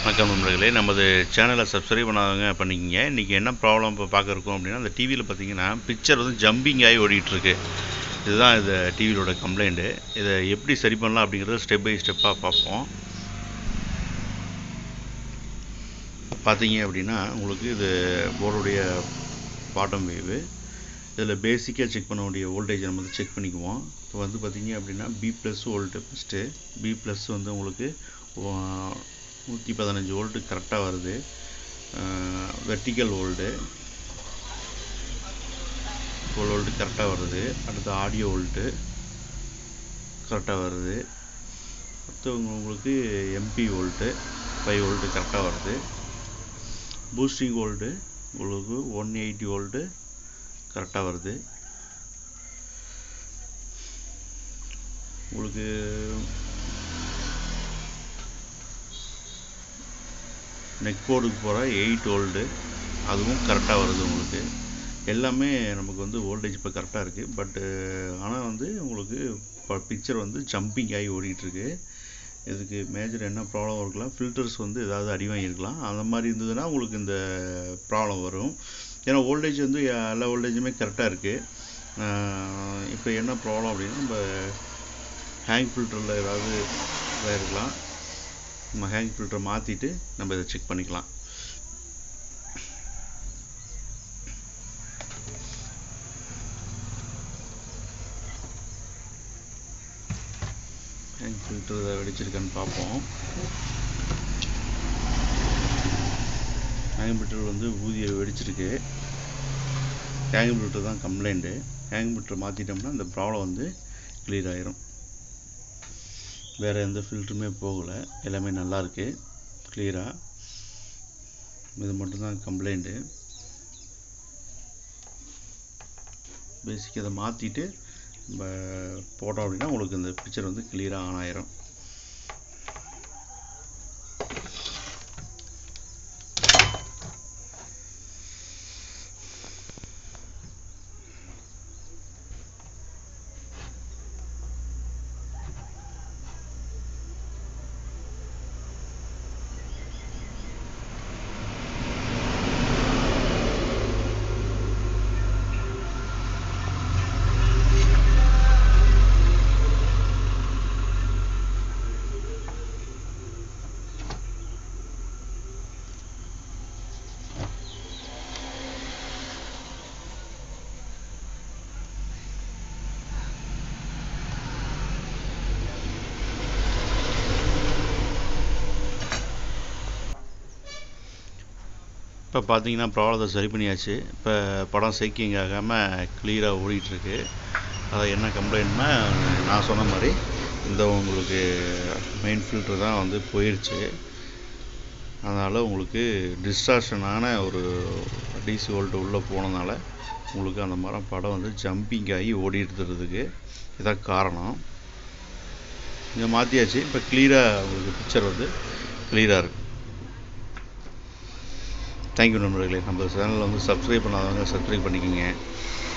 வணக்கம் நண்பர்களே நமது சேனலை சப்ஸ்கிரைப் பண்ணாதவங்க பண்ணிக்கிங்க இன்றைக்கி என்ன ப்ராப்ளம் இப்போ பார்க்க இருக்கோம் அப்படின்னா அந்த டிவியில் பார்த்தீங்கன்னா பிக்சர் வந்து ஜம்பிங் ஆகி ஓடிட்டுருக்கு இதுதான் இது டிவியோட கம்ப்ளைண்ட்டு இதை எப்படி சரி பண்ணலாம் அப்படிங்கிறத ஸ்டெப் பை ஸ்டெப்பாக பார்ப்போம் பார்த்தீங்க அப்படின்னா உங்களுக்கு இது போர்டுடைய பாட்டம் வேவு இதில் பேசிக்காக செக் பண்ண வேண்டிய வோல்டேஜ் நம்ம வந்து செக் பண்ணிக்குவோம் இப்போ வந்து பார்த்தீங்க அப்படின்னா B plus volt first B plus வந்து உங்களுக்கு நூற்றி பதினஞ்சு வோல்ட்டு கரெக்டாக வருது வெர்டிக்கல் வோல்டு டுவெல் வோல்ட்டு கரெக்டாக வருது அடுத்து ஆடியோ வோல்ட்டு கரெக்டாக வருது அடுத்து உங்களுக்கு எம்பி வோல்ட்டு ஃபைவ் வோல்ட்டு கரெக்டாக வருது பூஸ்டிங் வோல்ட்டு உங்களுக்கு ஒன் எயிட்டி வோல்ட்டு கரெக்டாக வருது உங்களுக்கு நெக் போர்டுக்கு போகிற எயிட் வோல்டு அதுவும் கரெக்டாக வருது உங்களுக்கு எல்லாமே நமக்கு வந்து வோல்டேஜ் இப்போ கரெக்டாக இருக்குது பட்டு ஆனால் வந்து உங்களுக்கு இப்போ பிக்சர் வந்து ஜம்பிங் ஆகி ஓடிட்டுருக்கு இதுக்கு மேஜர் என்ன ப்ராப்ளம் இருக்கலாம் ஃபில்டர்ஸ் வந்து ஏதாவது அடி வாங்கியிருக்கலாம் அந்த மாதிரி இருந்ததுன்னா உங்களுக்கு இந்த ப்ராப்ளம் வரும் ஏன்னா வோல்டேஜ் வந்து எல்லா வோல்டேஜுமே கரெக்டாக இருக்குது இப்போ என்ன ப்ராப்ளம் அப்படின்னா நம்ம ஹேங் ஃபில்டரில் ஏதாவது இதாக இருக்கலாம் நம்ம ஹேங் ஃபில்டரை மாற்றிட்டு நம்ம இதை செக் பண்ணிக்கலாம் ஹேங் ஃபில்டர் இதை வெடிச்சிருக்கான்னு பார்ப்போம் ஹேங் ஃபில்டர் வந்து ஊதிய வெடிச்சிருக்கு ஹேங் ஃபில்டர் தான் கம்ப்ளைண்ட்டு ஹேங் ஃபில்டர் மாற்றிட்டோம்னா இந்த ப்ராப்ளம் வந்து கிளியர் ஆயிரும் வேறு எந்த ஃபில்ட்ருமே போகலை எல்லாமே நல்லாயிருக்கு கிளியராக இது மட்டும்தான் கம்ப்ளைண்ட்டு பேசிக் அதை மாற்றிட்டு நம்ம போட்டோம் அப்படின்னா உங்களுக்கு இந்த பிக்சர் வந்து கிளியராக ஆன் ஆயிரும் இப்போ பார்த்தீங்கன்னா ப்ராப்ளத்தை சரி பண்ணியாச்சு இப்போ படம் சேக்கிங் ஆகாமல் கிளியராக ஓடிட்டுருக்கு அது என்ன கம்ப்ளைண்ட்னா நான் சொன்ன மாதிரி இந்த உங்களுக்கு மெயின் ஃபில்ட்ரு தான் வந்து போயிடுச்சு அதனால் உங்களுக்கு டிஸ்ட்ராக்ஷனான ஒரு டிசி வோல்ட்டு உள்ளே போனதுனால உங்களுக்கு அந்த மாதிரி படம் வந்து ஜம்பிங் ஆகி ஓடிட்டுறதுக்கு இதான் காரணம் இதை மாற்றியாச்சு இப்போ கிளியராக உங்களுக்கு பிக்சர் வந்து கிளியராக இருக்குது தேங்க்யூ நண்பர்களே நம்ம சேனலில் வந்து சப்ஸ்கிரைப் பண்ணாதவங்க சப்ஸ்கிரைப் பண்ணிக்கோங்க